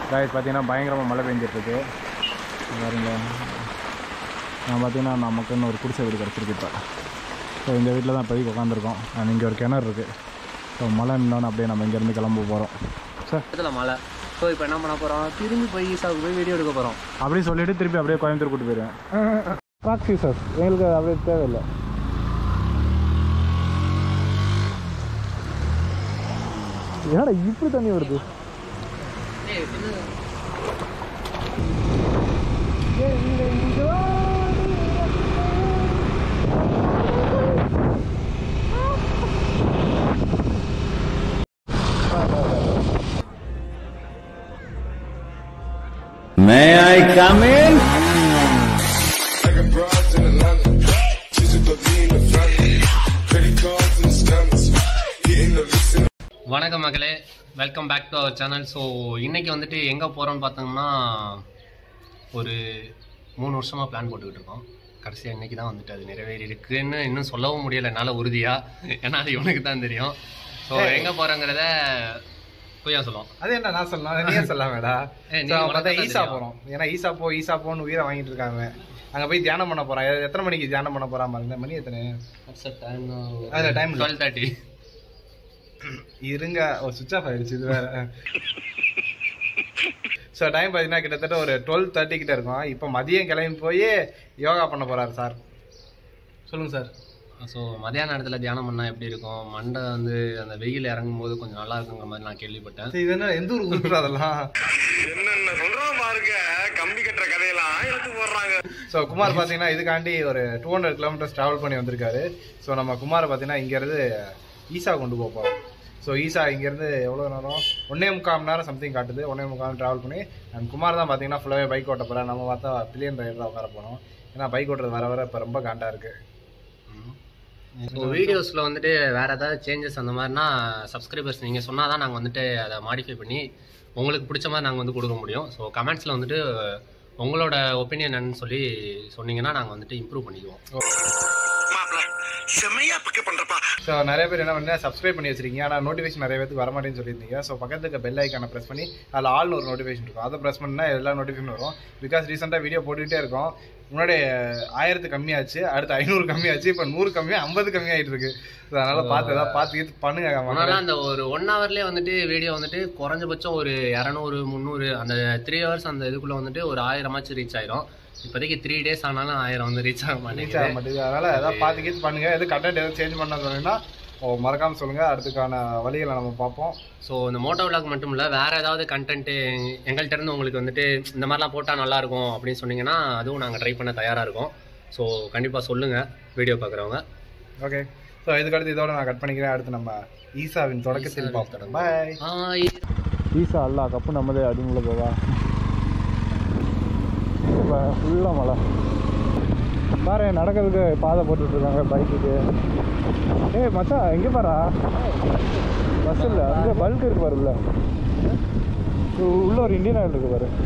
Guys பார்த்தீங்கன்னா பயங்கரமாக மழை பெஞ்சிட்ருக்கு பாருங்க நான் பார்த்தீங்கன்னா நமக்குன்னு ஒரு குடிசை வீடு கிடச்சிருக்கு இப்போ ஸோ இந்த வீட்டில் தான் இப்போதைக்கு உட்காந்துருக்கோம் அண்ட் இங்கே ஒரு கிணறு இருக்குது ஸோ மழை நின்னோன்னு அப்படியே நம்ம இங்கேருந்து கிளம்ப போகிறோம் சார் இடத்துல மழை ஸோ இப்போ என்ன பண்ண போகிறோம் திரும்பி போய் ஈசாவுக்கு போய் வீடியோ எடுக்க போகிறோம் அப்படி சொல்லிட்டு திருப்பி அப்படியே கோயம்புத்தூர் கூட்டு போயிடுவேன் ராக்ஸி சார் எங்களுக்கு அது அப்படியே தேவையில்லை என்னடா இப்படி தண்ணி வருது May I come in? I got broads in Atlanta. She's a in the family. Credit cards and stunts. Hitting the list in வணக்கம் மக்களே வெல்கம் பேக் டு அவர் சேனல் ஸோ இன்னைக்கு வந்துட்டு எங்கே போகிறோம்னு பார்த்தோம்னா ஒரு மூணு வருஷமாக பிளான் போட்டுக்கிட்டு இருக்கோம் கடைசியாக இன்னைக்கு தான் வந்துட்டு அது நிறைவேறி இருக்குன்னு இன்னும் சொல்லவும் முடியலை என்னால் உறுதியாக ஏன்னா அது இவனுக்கு தான் தெரியும் ஸோ எங்கே போகிறோங்கிறத பொய்யா சொல்லுவோம் அது என்ன நான் சொல்லலாம் நீயே சொல்லாமடா ஏய், நீ So, உனக்கு பார்த்தா தான் ஈசா தெரியும். போறோம் ஏன்னா ஈசா போ ஈசா போன்னு உயிரை வாங்கிட்டு இருக்காங்க அங்க போய் தியானம் பண்ண போறான் எ- எத்தனை மணிக்கு தியானம் பண்ண போறான் பாருங்க மணி எத்தனை அதுல time இல்ல. டுவெல் தேர்ட்டி இருங்க ஒரு சுவிச் ஆஃப் ஆயிடுச்சு இது வேற ஸோ டைம் பார்த்தீங்கன்னா கிட்டத்தட்ட ஒரு டுவெல் தேர்ட்டி கிட்ட இருக்கும் இப்போ மதியம் கிளம்பி போய் யோகா பண்ண போறாரு சார் சொல்லுங்க சார் ஸோ மதியான நேரத்தில் தியானம் பண்ணால் எப்படி இருக்கும் மண்டை வந்து அந்த வெயில் இறங்கும் போது கொஞ்சம் நல்லா இருக்குங்கிற மாதிரி நான் கேள்விப்பட்டேன் சரி, இது என்ன எந்த ஊர் ஊர் அதெல்லாம் என்னென்ன சொல்றான் பாருங்க கம்பி கட்டுற கதையெல்லாம் எடுத்து போடுறாங்க ஸோ குமார் பார்த்தீங்கன்னா இதுக்காண்டி ஒரு டூ ஹண்ட்ரட் கிலோமீட்டர்ஸ் ட்ராவல் பண்ணி வந்திருக்காரு ஸோ நம்ம குமார் பார்த்தீங்கன்னா இங்கேருந்து ஈசா கொண்டு போக போகிறோம் ஸோ ஈசா இங்கேருந்து எவ்வளோ நேரம் ஒன்னே முக்கால் மணி நேரம் சம்திங் காட்டுது ஒன்னே முக்கால் ட்ராவல் பண்ணி அண்ட் குமார் தான் பார்த்தீங்கன்னா ஃபுல்லாகவே பைக் ஓட்ட போகிறேன் நம்ம பார்த்தா பில்லியன் ரைடர் தான் உட்கார போனோம் ஏன்னா பைக் ஓட்டுறது வர வர இப்போ ரொம்ப காண்டா இருக்கு ஸோ வீடியோஸில் வந்துட்டு வேறு ஏதாவது சேஞ்சஸ் அந்த மாதிரினா சப்ஸ்கிரைபர்ஸ் நீங்கள் சொன்னால் தான் நாங்கள் வந்துட்டு அதை மாடிஃபை பண்ணி உங்களுக்கு பிடிச்ச மாதிரி நாங்கள் வந்து கொடுக்க முடியும் ஸோ கமெண்ட்ஸில் வந்துட்டு உங்களோட ஒப்பீனியன் என்னன்னு சொல்லி சொன்னீங்கன்னா நாங்கள் வந்துட்டு இம்ப்ரூவ் பண்ணிக்குவோம் மாப்பிள செம்மையா பிக்கப் பண்றப்பா ஸோ நிறைய பேர் என்ன பண்ணீங்க சப்ஸ்கிரைப் பண்ணி வச்சிருக்கீங்க ஆனால் நோட்டிஃபிகேஷன் நிறைய பேருக்கு வரமாட்டேன்னு சொல்லியிருந்தீங்க ஸோ பக்கத்துக்கு பெல் ஐக்கானை ப்ரெஸ் பண்ணி அதில் ஆல்னு ஒரு நோட்டிஃபிகேஷன் இருக்கும் அதை ப்ரெஸ் பண்ணா எல்லா நோட்டிஃபிகேஷன் வரும் பிகாஸ் ரீசெண்டாக வீடியோ போட்டுக்கிட்டே இருக்கோம் முன்னாடி ஆயிரத்து கம்மியாச்சு அடுத்து ஐநூறு கம்மியாச்சு இப்போ நூறு கம்மியாக ஐம்பது கம்மியாயிட்டு இருக்கு ஸோ அதனால பார்த்து ஏதாவது பார்த்து கீத்து பண்ணுங்க முன்னாடி மக்களே. அந்த ஒரு ஒன் ஹவர்லேயே வந்துட்டு வீடியோ வந்துட்டு குறைஞ்சபட்சம் ஒரு இரநூறு முந்நூறு அந்த த்ரீ ஹவர்ஸ் அந்த இதுக்குள்ளே வந்துட்டு ஒரு ஆயிரமாச்சும் ரீச் ஆயிரும் இப்போதைக்கு த்ரீ டேஸ் ஆனாலும் ஆயிரம் வந்து ரீச் ஆக ரீச் ஆக மாட்டேங்குது மாட்டேங்குது அதனால ஏதாவது பார்த்து கீத்து பண்ணுங்க எது கண்டென்ட் எதாவது சேஞ்ச் பண்ண சொன்னீங்கன்னா ஓ மறக்காம சொல்லுங்க அடுத்துக்கான வழிகளை நம்ம பார்ப்போம் ஸோ இந்த மோட்டோ விளாக் மட்டும் இல்லை வேறு ஏதாவது கண்டென்ட்டு எங்கள்கிட்ட இருந்து உங்களுக்கு வந்துட்டு இந்த மாதிரிலாம் போட்டால் நல்லாயிருக்கும் அப்படின்னு சொன்னீங்கன்னா அதுவும் நாங்கள் ட்ரை பண்ண தயாராக இருக்கோம் ஸோ கண்டிப்பாக சொல்லுங்கள் வீடியோ பார்க்குறவங்க ஓகே ஸோ இதுக்கடுத்து இதோட நான் கட் பண்ணிக்கிறேன் அடுத்து நம்ம ஈசாவின் தொடக்கத்தில் பார்ப்போம் பாய் ஆய் ஈசா அல்லா கப்பு நம்மதே அப்படின்னு போவா ஃபுல்லாக மழை பாரு நடக்கிறதுக்கு பாதை போட்டுட்டு இருக்காங்க பைக்குக்கு ஏய் மச்சான் எங்கே பாரா பஸ் இல்லை அங்கே பல்க் இருக்கு பாரு உள்ள உள்ள ஒரு இந்தியன் ஆயில் இருக்கு பாரு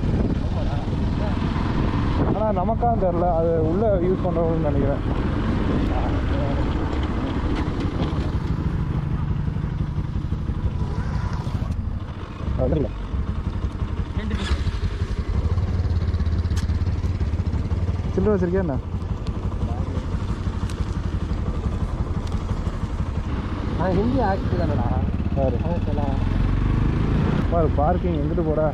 ஆனால் நமக்காக தெரில அது உள்ள யூஸ் பண்ணுறவங்கன்னு நினைக்கிறேன் அதில் சில்லறை வச்சிருக்கியா என்ன ஹிந்தி ஆக்ட் தானடா பாரு பாரு பார்க்கிங் எங்கிட்டு போற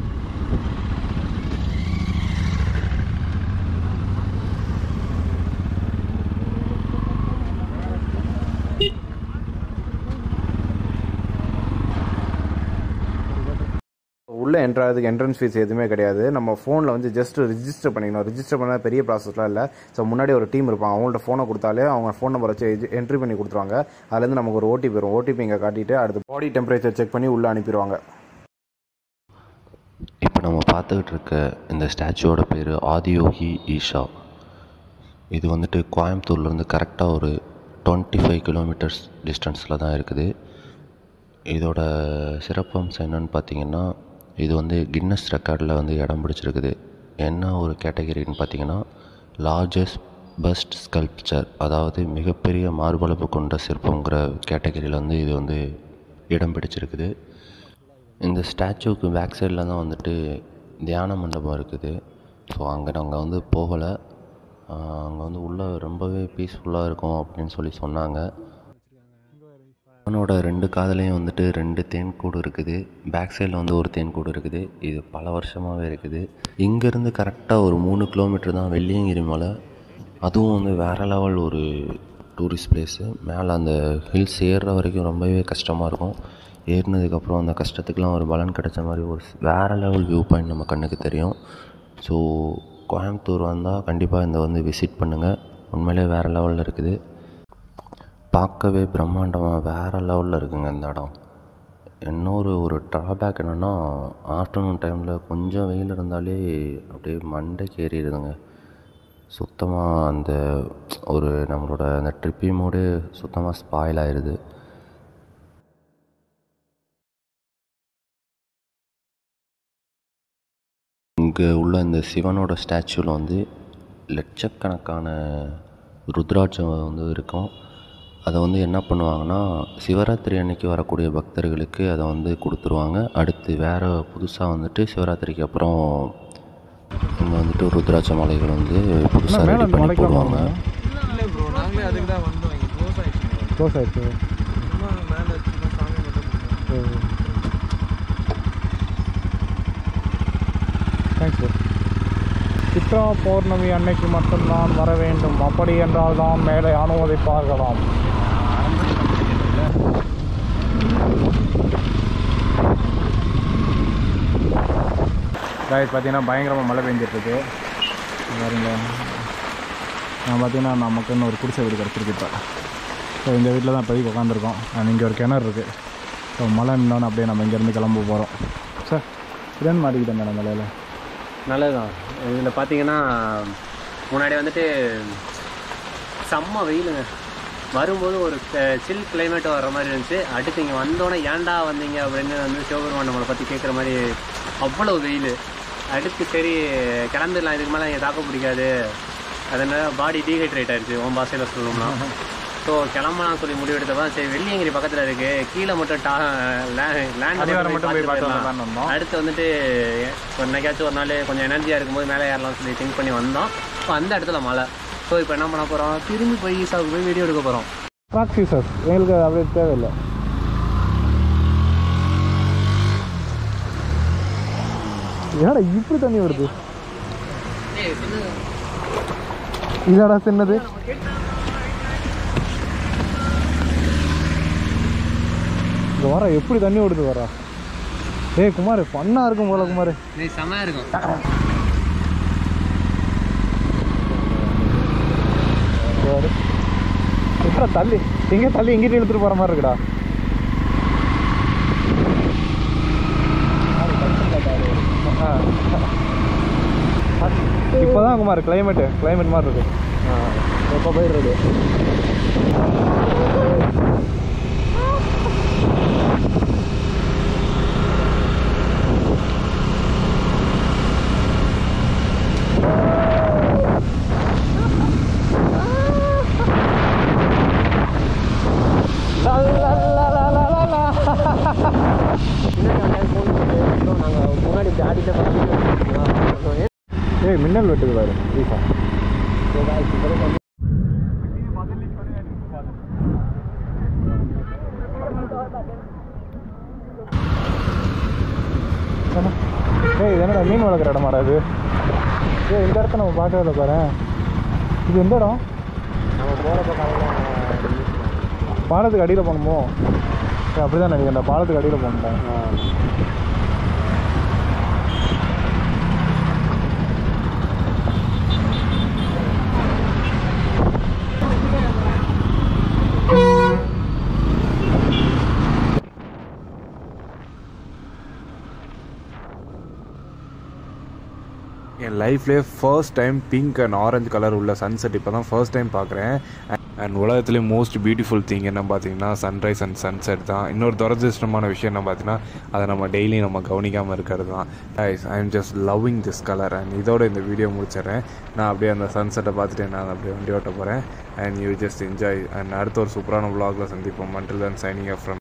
உள்ளே என்ட்ராகிறதுக்கு என்ட்ரன்ஸ் ஃபீஸ் எதுவுமே கிடையாது நம்ம ஃபோனில் வந்து ஜஸ்ட் ரிஜிஸ்டர் பண்ணிக்கணும் ரிஜிஸ்டர் பண்ண பெரிய ப்ராசஸ்லாம் இல்லை ஸோ முன்னாடி ஒரு டீம் இருப்பாங்க அவங்கள்ட்ட ஃபோனை கொடுத்தாலே அவங்க ஃபோன் நம்பர் வச்சு என்ட்ரி பண்ணி கொடுத்துருவாங்க அதுலேருந்து நமக்கு ஒரு ஓடிபி வரும் ஓடிபி இங்கே காட்டிட்டு அடுத்து பாடி டெம்பரேச்சர் செக் பண்ணி உள்ளே அனுப்பிடுவாங்க இப்போ நம்ம பார்த்துக்கிட்டு இருக்க இந்த ஸ்டாச்சுவோட பேர் ஆதியோகி ஈஷா இது வந்துட்டு கோயம்புத்தூர்லேருந்து கரெக்டாக ஒரு டுவெண்ட்டி ஃபைவ் கிலோமீட்டர்ஸ் டிஸ்டன்ஸில் தான் இருக்குது இதோட சிறப்பம்சம் என்னன்னு பார்த்தீங்கன்னா இது வந்து கின்னஸ் ரெக்கார்டில் வந்து இடம் பிடிச்சிருக்குது என்ன ஒரு கேட்டகரின்னு பார்த்தீங்கன்னா லார்ஜஸ்ட் பஸ்ட் ஸ்கல்ப்சர் அதாவது மிகப்பெரிய மார்பளவு கொண்ட சிற்பங்கிற கேட்டகரியில் வந்து இது வந்து இடம் பிடிச்சிருக்குது இந்த ஸ்டாச்சுவுக்கு பேக் சைடில் தான் வந்துட்டு தியான மண்டபம் இருக்குது ஸோ அங்கே நாங்கள் வந்து போகலை அங்கே வந்து உள்ளே ரொம்பவே பீஸ்ஃபுல்லாக இருக்கும் அப்படின்னு சொல்லி சொன்னாங்க அவனோட ரெண்டு காதுலேயும் வந்துட்டு ரெண்டு தேன்கூடு இருக்குது பேக் சைடில் வந்து ஒரு தேன்கூடு இருக்குது இது பல வருஷமாகவே இருக்குது இங்கேருந்து கரெக்டாக ஒரு மூணு கிலோமீட்டர் தான் வெள்ளியங்கிரி மலை அதுவும் வந்து வேறு லெவல் ஒரு டூரிஸ்ட் பிளேஸு மேலே அந்த ஹில்ஸ் ஏறுற வரைக்கும் ரொம்பவே கஷ்டமாக இருக்கும் ஏறினதுக்கப்புறம் அந்த கஷ்டத்துக்கெலாம் ஒரு பலன் கிடைச்ச மாதிரி ஒரு வேறு லெவல் வியூ பாயிண்ட் நம்ம கண்ணுக்கு தெரியும் ஸோ கோயம்புத்தூர் வந்தால் கண்டிப்பாக இந்த வந்து விசிட் பண்ணுங்கள் உண்மையிலே வேறு லெவலில் இருக்குது பார்க்கவே பிரம்மாண்டமாக வேறு லெவலில் இருக்குங்க இந்த இடம் இன்னொரு ஒரு ட்ராபேக் என்னென்னா ஆஃப்டர்நூன் டைமில் கொஞ்சம் வெயில் இருந்தாலே அப்படியே மண்டைக்கு ஏறிடுதுங்க சுத்தமாக அந்த ஒரு நம்மளோட அந்த ட்ரிப்பி மூடு சுத்தமாக ஸ்பாயில் ஆயிடுது இங்கே உள்ள இந்த சிவனோட ஸ்டாச்சுவில் வந்து லட்சக்கணக்கான ருத்ராட்சம் வந்து இருக்கும் அதை வந்து என்ன பண்ணுவாங்கன்னா சிவராத்திரி அன்னைக்கு வரக்கூடிய பக்தர்களுக்கு அதை வந்து கொடுத்துருவாங்க அடுத்து வேறு புதுசாக வந்துட்டு சிவராத்திரிக்கு அப்புறம் இங்கே வந்துட்டு ருத்ராட்ச மாலைகள் வந்து புதுசாக மேலே ரெடி அந்த பண்ணி மலைக்கெல்லாம் போடுவாங்க போகணுமா? இல்லை ப்ரோ நாங்களே அதுக்கு தான் வந்தோம் இங்கே க்ளோஸ் ஆயிடுச்சு க்ளோஸ் ஆயிடுச்சு சும்மா மேலே சும்மா சாமி மட்டும் தேங்க்ஸ் சார் சித்ரா பௌர்ணமி அன்னைக்கு மட்டும்தான் வர வேண்டும் அப்படி என்றால் தான் மேலே அனுமதிப்பார்களாம் காய்ஸ் பார்த்தீங்கன்னா பயங்கரமாக மழை பெஞ்சிட்ருக்கு பாருங்க நான் பார்த்தீங்கன்னா நமக்குன்னு ஒரு குடிசை வீடு கிடச்சிருக்கு இப்போ ஸோ இந்த வீட்டில் தான் இப்போதைக்கு உட்காந்துருக்கோம் அண்ட் இங்கே ஒரு கிணறு இருக்குது ஸோ மழை நின்னோன்னு அப்படியே நம்ம இங்கேருந்து கிளம்ப போகிறோம் சார் இதன் மாட்டிக்கிட்டேன் மேடம் மலையில் நல்லதுதான் இதில் பார்த்தீங்கன்னா முன்னாடி வந்துட்டு செம்ம வெயிலுங்க வரும்போது ஒரு சில் கிளைமேட் வர்ற மாதிரி இருந்துச்சு அடுத்து இங்கே வந்தோடனே ஏன்டா வந்தீங்க அப்படின்னு வந்து சிவபெருமான் நம்மளை பற்றி கேட்குற மாதிரி அவ்வளோ வெயில் அடுத்து சரி கிளம்பிடலாம் இதுக்கு மேலே இங்கே தாக்க பிடிக்காது அதனால பாடி டீஹைட்ரேட் ஆயிடுச்சு உன் பாசையில் சொல்லணும்னா ஸோ கிளம்பலாம் சொல்லி முடிவெடுத்தப்ப சரி வெள்ளியங்கிரி பக்கத்தில் இருக்கு கீழே மட்டும் டா லேண்ட் அடிவாரம் மட்டும் போய் பார்த்து வரலாம்னு வந்தோம். அடுத்து வந்துட்டு என்னைக்காச்சும் ஒரு நாள் கொஞ்சம் எனர்ஜியாக இருக்கும்போது மேலே ஏறலாம்னு சொல்லி திங்க் பண்ணி வந்தோம் இப்போ அந்த இடத்துல மழை ஸோ இப்போ என்ன பண்ண போகிறோம் திரும்பி போய் ஈசாவுக்கு போய் வீடியோ எடுக்க போகிறோம் ப்ராக்ஸி சார் எங்களுக்கு அது அப்படியே தேவையில்லை என்னடா இப்படி தண்ணி வருது இதடா சின்னது இங்க வர எப்படி தண்ணி ஓடுது வரா ஏய் குமார் பண்ணா இருக்கும் போல குமார் செம்மையாக இருக்கும் பாரு. என்னடா தள்ளி எங்கே தள்ளி எங்கிட்ட இழுத்துட்டு போற மாதிரி இருக்குடா இப்போதான் குமார் கிளைமேட்டு கிளைமேட் மாதிரி இருக்கு எப்போ போயிடுறது நாங்கள் முன்னாடி ஜாடியில் ஏய் மின்னல் வெட்டுது பாரு ஈசா ஏய் இது என்னடா மீன் வளர்க்குற இடமாடா இது ஏய் இந்த இடத்த நம்ம பார்க்கவே இல்லை பாரு இது எந்த இடம் பாலத்துக்கு அடியில் போகணுமோ ஏய், அப்படிதான் நினைக்கிறேன் இந்த பாலத்துக்கு அடியில் போகணுட்டேன் என் லைஃப்லேயே first time pink and orange colour உள்ள சன்செட் இப்போ தான் ஃபர்ஸ்ட் டைம் பார்க்குறேன் அண்ட் உலகத்துலேயே மோஸ்ட் பியூட்டிஃபுல் திங் என்ன பார்த்தீங்கன்னா சன்ரைஸ் அண்ட் சன்செட் தான் இன்னொரு துரதிருஷ்டமான விஷயம் என்ன பார்த்தீங்கன்னா அதை நம்ம டெய்லி நம்ம கவனிக்காமல் இருக்கிறது தான் is I am just loving this colour and இதோட இந்த வீடியோ முடிச்சிடுறேன் நான் அப்படியே அந்த சன்செட்டை பார்த்துட்டு நான் அப்படியே வண்டி ஓட்ட போகிறேன் and you just enjoy and அடுத்த ஒரு சூப்பரான vlogல சந்திப்போம் மண்டில் தன் சைனிங் ஃப்ரம்